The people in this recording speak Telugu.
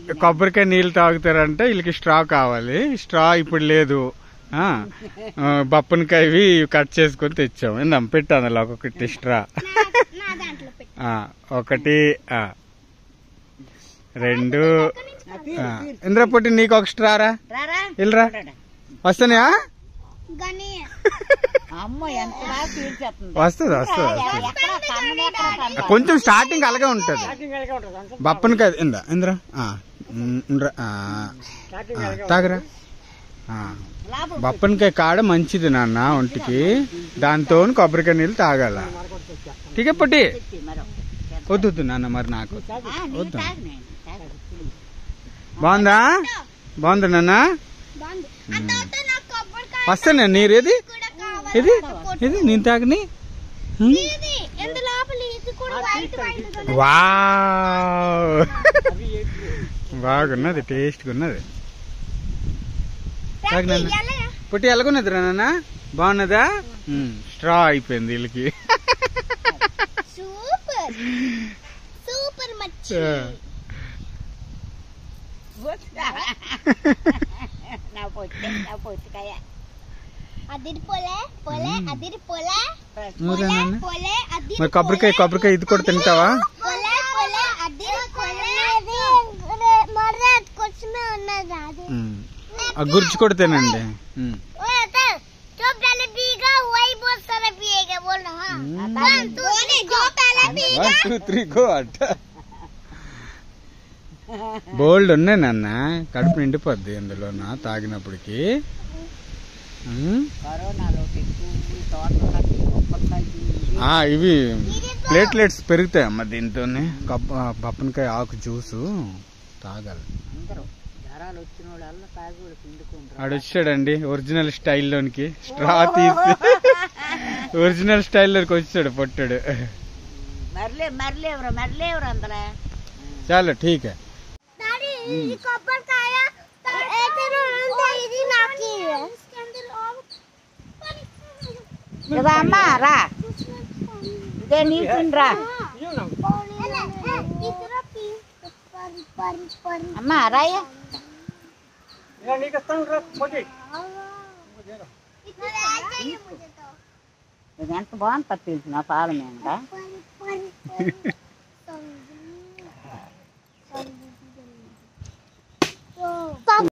కొబ్బరికాయ నీళ్ళు తాగుతారంటే వీళ్ళకి స్ట్రా కావాలి స్ట్రా ఇప్పుడు లేదు ఆ, ఆ, బప్పనికాయవి కట్ చేసుకొని తెచ్చాం ఇందాం పెట్టాను అలా ఒక్కొక్కటి స్ట్రా నా దాంట్లో పెట్టు ఆ, ఒకటి ఆ, రెండు ఆ. ఇంద్ర పొట్టి నీకు ఒక స్ట్రా రా రారా వెళ్ళరా వస్తానయా గని అమ్మ ఎంత బాగా తీర్చేస్తుంది వస్తుంది వస్తుంది ఎక్కడ కన్ను ఎక్కడ కన్ను కొంచెం స్టార్టింగ్ అలాగే ఉంటది బప్పనికాయ ఇందా ఇంద్ర ఆ, ఉమ్, ఇంద్ర ఆ, ఆ, తాగరా ఆ. లాభం బప్పనికాయ కాడ మంచిది నాన్న ఒంటికి దాంతో కొబ్బరికాయ నీళ్ళు తాగాల ఠీకే పొట్టి తెచ్చి మరో వద్దు వద్దు నాన్న మరి నాకు ఆ, నీ వద్దా? తాగు నేను తాగు. బాగుందా బాగుందా నాన్న బాగుంది ఆ తర్వాత నాకు కొబ్బరికాయ వస్తాను నీరు ఏది కూడా కావాలి ఇది ఇది నేను తాగని హ్మ్. ఇది ఎంత లోపల ఇది కూడా వైట్ వైట్ వావ్ బాగున్నది టేస్ట్గా ఉన్నది తాగు నాన్న పుట్టి ఎలాగున్నది రా నాన్న బాగున్నదా హ్మ్, స్ట్రా అయిపోయింది వీళ్ళకి సూపర్ సూపర్ మచ్చి ఆ. నా పొట్టి నా పొట్టికాయ అదిరి పోలే పోలే అదిరి పోలే ఊరా పోలే నాన్న పోలే అదిరి మరి కొబ్బరికాయ కొబ్బరికాయ ఇది కూడా తింటావా పోలే పోలే అదిరి పోలే మర్రే కొంచెమే ఉన్నది అది హ్మ్. ఆ గుర్చి కూడా తినండి హ్మ్. जो पहले पीगा वही बहुत सारा पिएगा बोल रहा वन टू थ्री जो पहले पीगा వన్ టూ త్రీ గో అట్ట బోల్డ్ ఉన్నాయి నాన్న కడుపు నిండిపోద్ది అందులోన తాగినప్పటికి ఉమ్. కరోనాలో ఎక్కువ తోటలకి కొబ్బరికాయకి ఆ, ఇవి ప్లేట్లెట్స్ పెరుగుతాయి అమ్మ దీంతోనే కబ్బ బప్పనికాయ ఆకు జ్యూసు తాగాలి అందరూ జ్వరాలు వచ్చిన వాళ్ళ తాగి వాళ్ళు పిండుకుంటారు ఆడు వచ్చాడండి ఒరిజినల్ స్టైల్లోనికి స్ట్రా తీసి ఒరిజినల్ స్టైల్లోకి వచ్చాడు పొట్టాడు మరలే మరలేవరు మరలేవరు అందలే చాలు ఠీక్ दादी ये कॉपर का आया ऐसे ना अंदर ఇది నాకి इसके अंदर और కదా అమ్మా రా ఇదే నీకు రా इधर पी पर पर पर అమ్మా రాయ इधर आ जाइए मुझे तो ఇది ఎంత బాగుంటుంది తెలిసిన పాల మీద पर पर